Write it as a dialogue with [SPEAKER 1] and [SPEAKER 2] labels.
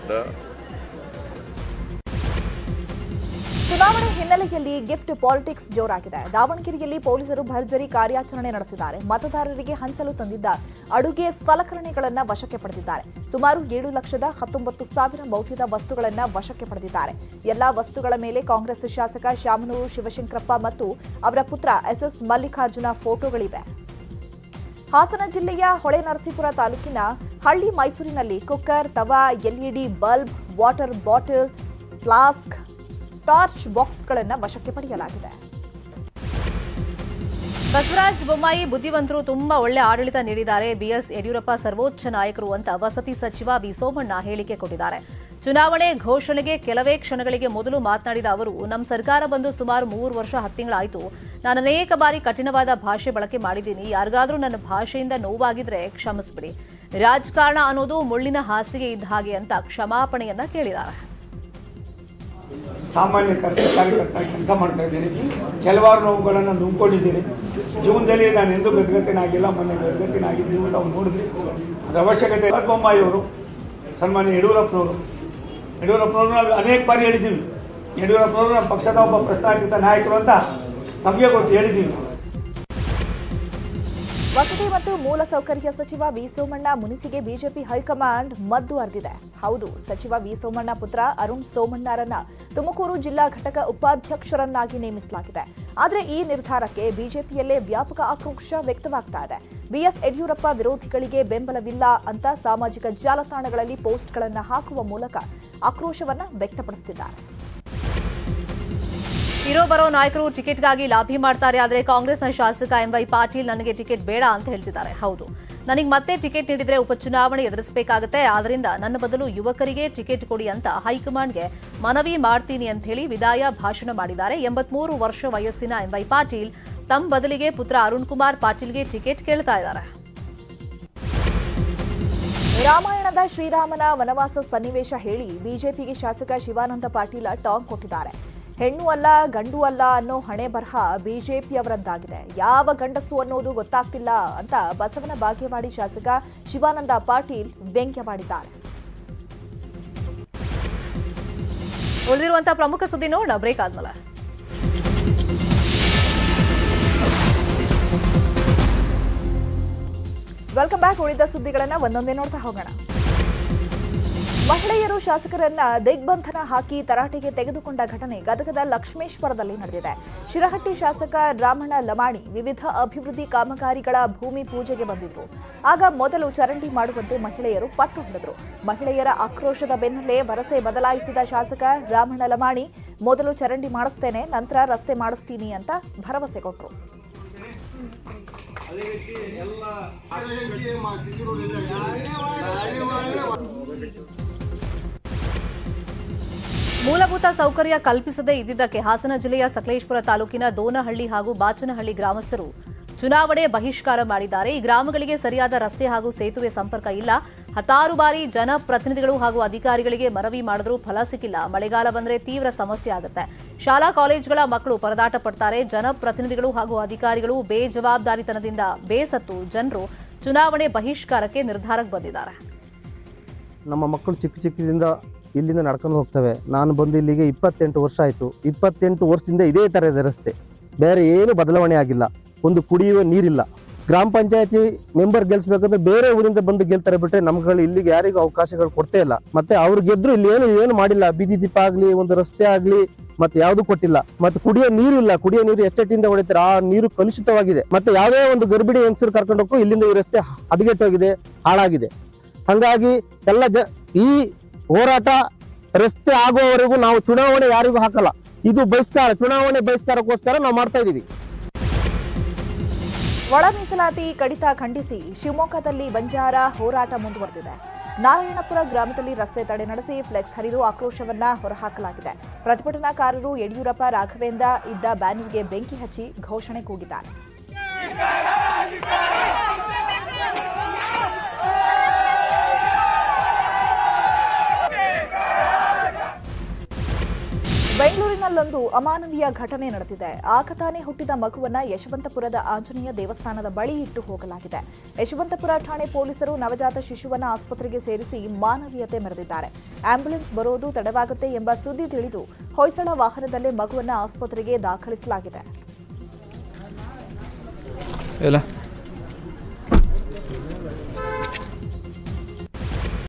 [SPEAKER 1] ಚುನಾವಣೆ ಹಿನ್ನೆಲೆಯಲ್ಲಿ gift politics ಜೋರಾಗಿದೆ ದಾವಣಗೆರೆಯಲ್ಲಿ ಪೊಲೀಸರು ಭರ್ಜರಿ ಕಾರ್ಯಾಚರಣೆ ನಡೆಸಿದ್ದಾರೆ ಮತದಾರರಿಗೆ ಹಂಚಲು ತಂದಿದ್ದ ಅಡುಗೆ ಸಲಕರಣೆಗಳನ್ನು ವಶಕ್ಕೆ ಪಡೆದಿದ್ದಾರೆ ಸುಮಾರು ಏಳು ಲಕ್ಷದ ಹತ್ತೊಂಬತ್ತು ಸಾವಿರ ಮೌಲ್ಯದ ವಸ್ತುಗಳನ್ನು ವಶಕ್ಕೆ ಪಡೆದಿದ್ದಾರೆ ಎಲ್ಲಾ ವಸ್ತುಗಳ ಮೇಲೆ ಕಾಂಗ್ರೆಸ್ ಶಾಸಕ ಶಾಮನೂರು ಶಿವಶಂಕರಪ್ಪ ಮತ್ತು ಅವರ ಪುತ್ರ ಎಸ್ಎಸ್ ಮಲ್ಲಿಕಾರ್ಜುನ ಫೋಟೋಗಳಿವೆ ಹಾಸನ ಜಿಲ್ಲೆಯ ಹೊಳೆನರಸೀಪುರ ತಾಲೂಕಿನ ಹಳ್ಳಿ ಮೈಸೂರಿನಲ್ಲಿ ಕುಕ್ಕರ್ ತವಾ LED bulb water bottle flask torch ಬಾಕ್ಸ್ಗಳನ್ನು ವಶಕ್ಕೆ ಪಡೆಯಲಾಗಿದೆ
[SPEAKER 2] ಬಸವರಾಜ ಬೊಮ್ಮಾಯಿ ಬುದ್ಧಿವಂತರು ತುಂಬಾ ಒಳ್ಳೆ ಆಡಳಿತ ನೀಡಿದ್ದಾರೆ ಬಿಎಸ್ ಯಡಿಯೂರಪ್ಪ ಸರ್ವೋಚ್ಚ ನಾಯಕರು ಅಂತ ವಸತಿ ಸಚಿವ ವಿ ಸೋಮಣ್ಣ ಹೇಳಿಕೆ ಕೊಟ್ಟಿದ್ದಾರೆ ಚುನಾವಣೆ ಘೋಷಣೆಗೆ ಕೆಲವೇ ಕ್ಷಣಗಳಿಗೆ ಮೊದಲು ಮಾತನಾಡಿದ ಅವರು ನಮ್ಮ ಸರ್ಕಾರ ಬಂದು ಸುಮಾರು ಮೂರು ವರ್ಷ ಹತ್ತು ತಿಂಗಳಾಯಿತು ನಾನು ಅನೇಕ ಬಾರಿ ಕಠಿಣವಾದ ಭಾಷೆ ಬಳಕೆ ಮಾಡಿದ್ದೀನಿ ಯಾರಿಗಾದ್ರೂ ನನ್ನ ಭಾಷೆಯಿಂದ ನೋವಾಗಿದ್ರೆ ಕ್ಷಮಿಸ್ಬಿಡಿ ರಾಜಕಾರಣ ಅನ್ನೋದು ಮುಳ್ಳಿನ ಹಾಸಿಗೆ ಇದ್ದ ಹಾಗೆ ಅಂತ ಕ್ಷಮಾಪಣೆಯನ್ನ ಕೇಳಿದ್ದಾರೆ
[SPEAKER 3] ಸಾಮಾನ್ಯ ಕಾರ್ಯ ಕಾರ್ಯಕರ್ತ ಕೆಲಸ ಮಾಡ್ತಾ ಇದ್ದೀನಿ ಕೆಲವಾರು ನೋವುಗಳನ್ನು ನುಂಗ್ಕೊಂಡಿದ್ದೀನಿ ಜೀವನದಲ್ಲಿ ನಾನು ಎಂದೂ ಗದ್ಗತಿನಾಗಿಲ್ಲ ಮೊನ್ನೆ ಗದ್ಗತಿನಾಗಿದ್ದು ನೀವು ತಾವು ನೋಡಿದ್ರಿ ಅದರ ಅವಶ್ಯಕತೆ ಇಲ್ಲ. ಬೊಮ್ಮಾಯಿ ಅವರು ಸನ್ಮಾನ್ಯ ಯಡಿಯೂರಪ್ಪನವರು ಯಡಿಯೂರಪ್ಪನವ್ರು ನಾವು ಅನೇಕ ಬಾರಿ ಹೇಳಿದ್ದೀವಿ ಯಡಿಯೂರಪ್ಪನವರು ನಮ್ಮ ಪಕ್ಷದ ಒಬ್ಬ ಪ್ರಸ್ತಾವಿತ ನಾಯಕರು ಅಂತ ನಮಗೆ ಗೊತ್ತು ಹೇಳಿದ್ದೀವಿ
[SPEAKER 1] ವಸತಿ ಮತ್ತು ಮೂಲಸೌಕರ್ಯ ಸಚಿವ ವಿ ಸೋಮಣ್ಣ ಮುನಿಸಿಗೆ ಬಿಜೆಪಿ ಹೈಕಮಾಂಡ್ ಮದ್ದು ಅರ್ದಿದೆ ಹೌದು ಸಚಿವ ವಿ ಸೋಮಣ್ಣ ಪುತ್ರ ಅರುಣ್ ಸೋಮಣ್ಣರನ್ನ ತುಮಕೂರು ಜಿಲ್ಲಾ ಘಟಕ ಉಪಾಧ್ಯಕ್ಷರನ್ನಾಗಿ ನೇಮಿಸಲಾಗಿದೆ ಆದರೆ ಈ ನಿರ್ಧಾರಕ್ಕೆ ಬಿಜೆಪಿಯಲ್ಲೇ ವ್ಯಾಪಕ ಆಕ್ರೋಶ ವ್ಯಕ್ತವಾಗ್ತಾ ಇದೆ ಬಿಎಸ್ ಯಡಿಯೂರಪ್ಪ ವಿರೋಧಿಗಳಿಗೆ ಬೆಂಬಲವಿಲ್ಲ ಅಂತ ಸಾಮಾಜಿಕ ಜಾಲತಾಣಗಳಲ್ಲಿ ಪೋಸ್ಟ್ಗಳನ್ನು ಹಾಕುವ ಮೂಲಕ ಆಕ್ರೋಶವನ್ನ ವ್ಯಕ್ತಪಡಿಸುತ್ತಿದ್ದಾರೆ
[SPEAKER 2] ಇರೋ ಬರೋ ನಾಯಕರು ಟಿಕೆಟ್ಗಾಗಿ ಲಾಭಿ ಮಾಡ್ತಾರೆ ಆದರೆ ಕಾಂಗ್ರೆಸ್ನ ಶಾಸಕ ಎಂವೈ ಪಾಟೀಲ್ ನನಗೆ ಟಿಕೆಟ್ ಬೇಡ ಅಂತ ಹೇಳ್ತಿದ್ದಾರೆ ಹೌದು ನನಗೆ ಮತ್ತೆ ಟಿಕೆಟ್ ನೀಡಿದ್ರೆ ಉಪಚುನಾವಣೆ ಎದುರಿಸಬೇಕಾಗುತ್ತೆ ಆದ್ರಿಂದ ನನ್ನ ಬದಲು ಯುವಕರಿಗೆ ಟಿಕೆಟ್ ಕೊಡಿ ಅಂತ ಹೈಕಮಾಂಡ್ಗೆ ಮನವಿ ಮಾಡ್ತೀನಿ ಅಂತ ಹೇಳಿ ವಿದಾಯ ಭಾಷಣ ಮಾಡಿದ್ದಾರೆ ಎಂಬತ್ಮೂರು ವರ್ಷ ವಯಸ್ಸಿನ ಎಂವೈ ಪಾಟೀಲ್ ತಮ್ಮ ಬದಲಿಗೆ ಪುತ್ರ ಅರುಣ್ ಕುಮಾರ್ ಪಾಟೀಲ್ಗೆ ಟಿಕೆಟ್ ಕೇಳ್ತಾ ಇದ್ದಾರೆ
[SPEAKER 1] ರಾಮಾಯಣದ ಶ್ರೀರಾಮನ ವನವಾಸ ಸನ್ನಿವೇಶ ಹೇಳಿ ಬಿಜೆಪಿಗೆ ಶಾಸಕ ಶಿವಾನಂದ ಪಾಟೀಲ ಟಾಂಗ್ ಕೊಟ್ಟಿದ್ದಾರೆ ಹೆಣ್ಣು ಅಲ್ಲ ಗಂಡು ಅಲ್ಲ ಅನ್ನೋ ಹಣೆ ಬರಹ ಬಿಜೆಪಿಯವರದ್ದಾಗಿದೆ ಯಾವ ಗಂಡಸು ಅನ್ನೋದು ಗೊತ್ತಾಗ್ತಿಲ್ಲ ಅಂತ ಬಸವನ ಬಾಗೇವಾಡಿ ಶಾಸಕ ಶಿವಾನಂದ ಪಾಟೀಲ್ ವ್ಯಂಗ್ಯವಾಡಿದ್ದಾರೆ
[SPEAKER 2] ಉಳಿದಿರುವಂತಹ ಪ್ರಮುಖ ಸುದ್ದಿ ನೋಡೋಣ ಬ್ರೇಕ್ ಆದ್ಮೇಲೆ
[SPEAKER 1] ವೆಲ್ಕಮ್ ಬ್ಯಾಕ್ ಉಳಿದ ಸುದ್ದಿಗಳನ್ನ ಒಂದೊಂದೇ ನೋಡ್ತಾ ಹೋಗೋಣ ಮಹಿಳೆಯರು ಶಾಸಕರನ್ನ ದಿಗ್ಬಂಧನ ಹಾಕಿ ತರಾಟೆಗೆ ತೆಗೆದುಕೊಂಡ ಘಟನೆ ಗದಗದ ಲಕ್ಷ್ಮೇಶ್ವರದಲ್ಲಿ ನಡೆದಿದೆ ಶಿರಹಟ್ಟಿ ಶಾಸಕ ರಾಮಣ್ಣ ಲಮಾಣಿ ವಿವಿಧ ಅಭಿವೃದ್ಧಿ ಕಾಮಗಾರಿಗಳ ಭೂಮಿ ಪೂಜೆಗೆ ಬಂದಿದ್ರು ಆಗ ಮೊದಲು ಚರಂಡಿ ಮಾಡುವಂತೆ ಮಹಿಳೆಯರು ಪಟ್ಟು ಹಿಡಿದ್ರು ಮಹಿಳೆಯರ ಆಕ್ರೋಶದ ಬೆನ್ನಲ್ಲೇ ವರಸೆ ಬದಲಾಯಿಸಿದ ಶಾಸಕ ರಾಮಣ್ಣ ಲಮಾಣಿ ಮೊದಲು ಚರಂಡಿ ಮಾಡಿಸ್ತೇನೆ ನಂತರ ರಸ್ತೆ ಮಾಡಿಸ್ತೀನಿ ಅಂತ ಭರವಸೆ ಕೊಟ್ಟರು
[SPEAKER 2] ಮೂಲಭೂತ ಸೌಕರ್ಯ ಕಲ್ಪಿಸದೇ ಇದ್ದಿದ್ದಕ್ಕೆ ಹಾಸನ ಜಿಲ್ಲೆಯ ಸಕಲೇಶ್ಪುರ ತಾಲೂಕಿನ ದೋನಹಳ್ಳಿ ಹಾಗೂ ಬಾಚನಹಳ್ಳಿ ಗ್ರಾಮಸ್ಥರು ಚುನಾವಣೆ ಬಹಿಷ್ಕಾರ ಮಾಡಿದ್ದಾರೆ ಈ ಗ್ರಾಮಗಳಿಗೆ ಸರಿಯಾದ ರಸ್ತೆ ಹಾಗೂ ಸೇತುವೆ ಸಂಪರ್ಕ ಇಲ್ಲ ಹತ್ತಾರು ಬಾರಿ ಜನಪ್ರತಿನಿಧಿಗಳು ಹಾಗೂ ಅಧಿಕಾರಿಗಳಿಗೆ ಮನವಿ ಮಾಡಿದ್ರೂ ಫಲ ಸಿಕ್ಕಿಲ್ಲ ಮಳೆಗಾಲ ಬಂದ್ರೆ ತೀವ್ರ ಸಮಸ್ಯೆ ಆಗುತ್ತೆ ಶಾಲಾ ಕಾಲೇಜುಗಳ ಮಕ್ಕಳು ಪರದಾಟ ಪಡ್ತಾರೆ ಜನಪ್ರತಿನಿಧಿಗಳು ಹಾಗೂ ಅಧಿಕಾರಿಗಳು ಬೇಜವಾಬ್ದಾರಿತನದಿಂದ ಬೇಸತ್ತು ಜನರು ಚುನಾವಣೆ ಬಹಿಷ್ಕಾರಕ್ಕೆ ನಿರ್ಧಾರಕ್ಕೆ ಬಂದಿದ್ದಾರೆ
[SPEAKER 4] ನಮ್ಮ ಮಕ್ಕಳು ಚಿಕ್ಕ ಚಿಕ್ಕದಿಂದ ಇಲ್ಲಿಂದ ನಡ್ಕೊಂಡು ಹೋಗ್ತವೆ ನಾನು ಬಂದು ಇಲ್ಲಿಗೆ ಇಪ್ಪತ್ತೆಂಟು ವರ್ಷ ಆಯಿತು ಇಪ್ಪತ್ತೆಂಟು ವರ್ಷದಿಂದ ಇದೇ ಥರದ ರಸ್ತೆ ಬೇರೆ ಏನು ಬದಲಾವಣೆ ಆಗಿಲ್ಲ ಒಂದು ಕುಡಿಯುವ ನೀರಿಲ್ಲ ಗ್ರಾಮ ಪಂಚಾಯತಿ ಮೆಂಬರ್ ಗೆಲ್ಸ್ಬೇಕಂದ್ರೆ ಬೇರೆ ಊರಿಂದ ಬಂದು ಗೆಲ್ತಾರೆ ಬಿಟ್ರೆ ನಮ್ಗಳು ಇಲ್ಲಿಗೆ ಯಾರಿಗೂ ಅವಕಾಶಗಳು ಕೊಡ್ತೇ ಇಲ್ಲ ಮತ್ತೆ ಅವ್ರು ಗೆದ್ರು ಇಲ್ಲಿ ಏನು ಏನು ಮಾಡಿಲ್ಲ ಬೀದಿ ದೀಪ ಆಗ್ಲಿ ಒಂದು ರಸ್ತೆ ಆಗ್ಲಿ ಮತ್ತೆ ಯಾವ್ದು ಕೊಟ್ಟಿಲ್ಲ ಮತ್ತೆ ಕುಡಿಯೋ ನೀರು ಇಲ್ಲ ಕುಡಿಯೋ ನೀರು ಎಸ್ಟೇಟಿಂದ ಹೊಡಿತಾರೆ ಆ ನೀರು ಕಲುಷಿತವಾಗಿದೆ ಮತ್ತೆ ಯಾವುದೇ ಒಂದು ಗರ್ಭಿಣಿ ಹೆಂಗಸರು ಕರ್ಕೊಂಡು ಹೋಗೋ ಇಲ್ಲಿಂದ ಈ ರಸ್ತೆ ಹದಗೆಟ್ಟೋಗಿದೆ ಹಾಳಾಗಿದೆ ಹಂಗಾಗಿ ಎಲ್ಲ ಜ ಈ ಹೋರಾಟ ರಸ್ತೆ ಆಗುವವರೆಗೂ ನಾವು ಚುನಾವಣೆ ಯಾರಿಗೂ ಹಾಕಲ್ಲ ಇದು ಬಹಿಷ್ಕಾರ ಚುನಾವಣೆ ಬಹಿಷ್ಕಾರಕ್ಕೋಸ್ಕರ ನಾವು ಮಾಡ್ತಾ ಇದೀವಿ
[SPEAKER 1] ಒಳ ಮೀಸಲಾತಿ ಕಡಿತ ಖಂಡಿಸಿ ಶಿವಮೊಗ್ಗದಲ್ಲಿ ಬಂಜಾರ ಹೋರಾಟ ಮುಂದುವರೆದಿದೆ ನಾರಾಯಣಪುರ ಗ್ರಾಮದಲ್ಲಿ ರಸ್ತೆ ತಡೆ ನಡೆಸಿ ಫ್ಲೆಕ್ಸ್ ಹರಿದು ಆಕ್ರೋಶವನ್ನ ಹೊರಹಾಕಲಾಗಿದೆ ಪ್ರತಿಭಟನಾಕಾರರು ಯಡಿಯೂರಪ್ಪ ರಾಘವೇಂದ್ರ ಇದ್ದ ಬ್ಯಾನರ್ಗೆ ಬೆಂಕಿ ಹಚ್ಚಿ ಘೋಷಣೆ ಕೂಗಿದ್ದಾರೆ ಬೆಂಗಳೂರಿನ ಹೊಸೂರಿನಲ್ಲೊಂದು ಅಮಾನವೀಯ ಘಟನೆ ನಡೆದಿದೆ ಆಕತಾನೆ ಹುಟ್ಟಿದ ಮಗುವನ್ನ ಯಶವಂತಪುರದ ಆಂಜನೇಯ ದೇವಸ್ಥಾನದ ಬಳಿ ಇಟ್ಟು ಹೋಗಲಾಗಿದೆ ಯಶವಂತಪುರ ಠಾಣೆ ಪೊಲೀಸರು ನವಜಾತ ಶಿಶುವನ್ನ ಆಸ್ಪತ್ರೆಗೆ ಸೇರಿಸಿ ಮಾನವೀಯತೆ ಮೆರೆದಿದ್ದಾರೆ ಆಂಬ್ಯುಲೆನ್ಸ್ ಬರೋದು ತಡವಾಗುತ್ತೆ ಎಂಬ ಸುದ್ದಿ ತಿಳಿದು ಹೊಯ್ಸಳ ವಾಹನದಲ್ಲೇ ಮಗುವನ್ನ ಆಸ್ಪತ್ರೆಗೆ ದಾಖಲಿಸಲಾಗಿದೆ
[SPEAKER 5] ಇಲ್ಲ